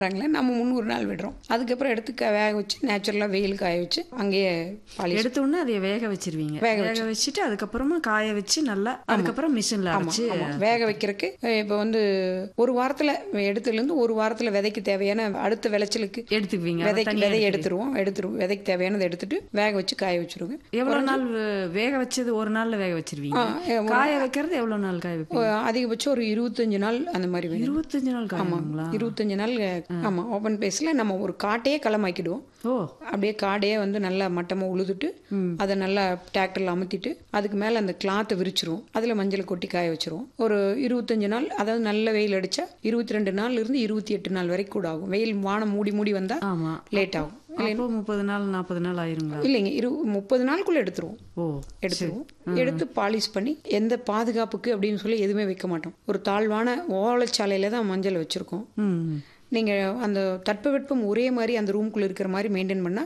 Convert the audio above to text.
ங்களே நம்ம முந்நூறு நாள் விடுறோம் அதுக்கப்புறம் எடுத்து க- வேக வச்சு நேச்சுரலாக வெயில் காய வச்சு அங்கேயே பாலிஷ் எடுத்த உடனே அதை வேக வச்சிருவீங்க வேக வேக வச்சுட்டு அதுக்கப்புறமா காய வச்சு நல்லா அதுக்கப்புறம் மிஷின்ல அரைச்சு ஆமா வேக வைக்கிறதுக்கு இப்போ வந்து ஒரு வாரத்தில் எடுத்துலேருந்து ஒரு வாரத்தில் விதைக்கு தேவையான அடுத்த விளைச்சலுக்கு எடுத்துக்குவீங்க அதை விதைக்கு தனியா விதை எடுத்து- எடுத்துருவோம் எடுத்துருவோம் விதைக்கு தேவையானதை எடுத்துட்டு வேக வச்சு காய வச்சிருவோங்க எவ்வளவு நாள் வே- வேக வச்சது ஒரு நாள்ல வேக வச்சிருவீங்க காய வைக்கிறது எவ்வளவு நாள் காய வைப்பீங்க அதிகபட்சம் ஒரு இருபத்தஞ்சு நாள் அந்த மாதிரி வேணும் இருபத்தஞ்சு நாள் காயணுங்களா இருபத்தஞ்சு நாள் ஆமாம் ஓப்பன் பேஸில் நம்ம ஒரு காட்டையே களமாக்கிடுவோம் ஓ அப்படியே காடையே வந்து நல்லா மட்டமாக உழுதுட்டு அதை நல்லா டிராக்டரில் அமுத்திட்டு அதுக்கு மேலே அந்த கிளாத்தை விரிச்சிருவோம் அதில் மஞ்சள் கொட்டி காய வச்சிருவோம் ஒரு இருபத்தஞ்சு நாள் அதாவது நல்ல வெயில் அடித்தா இருபத்தி ரெண்டு நாள்ல இருந்து இருபத்தி எட்டு நாள் வரைக்கும் கூட ஆகும் வெயில் வானம் மூடி மூடி வந்தால் ஆமா லேட் ஆகும் அப்போ முப்பது நாள் நாற்பது நாள் ஆயிருங்களா இல்லைங்க இரு முப்பது நாளுக்குள்ளே எடுத்துருவோம் ஓ எடுத்துருவோம் எடுத்து பாலிஷ் பண்ணி எந்த பாதுகாப்புக்கு அப்படின்னு சொல்லி எதுவுமே வைக்க மாட்டோம் ஒரு தாழ்வான ஓலைச்சாலையில தான் மஞ்சள் வச்சுருக்கோம் ம் நீங்கள் அந்த தட்பவெட்பம் ஒரே மாதிரி அந்த ரூம்குள்ளே இருக்கிற மாதிரி மெயின்டைன் பண்ணால்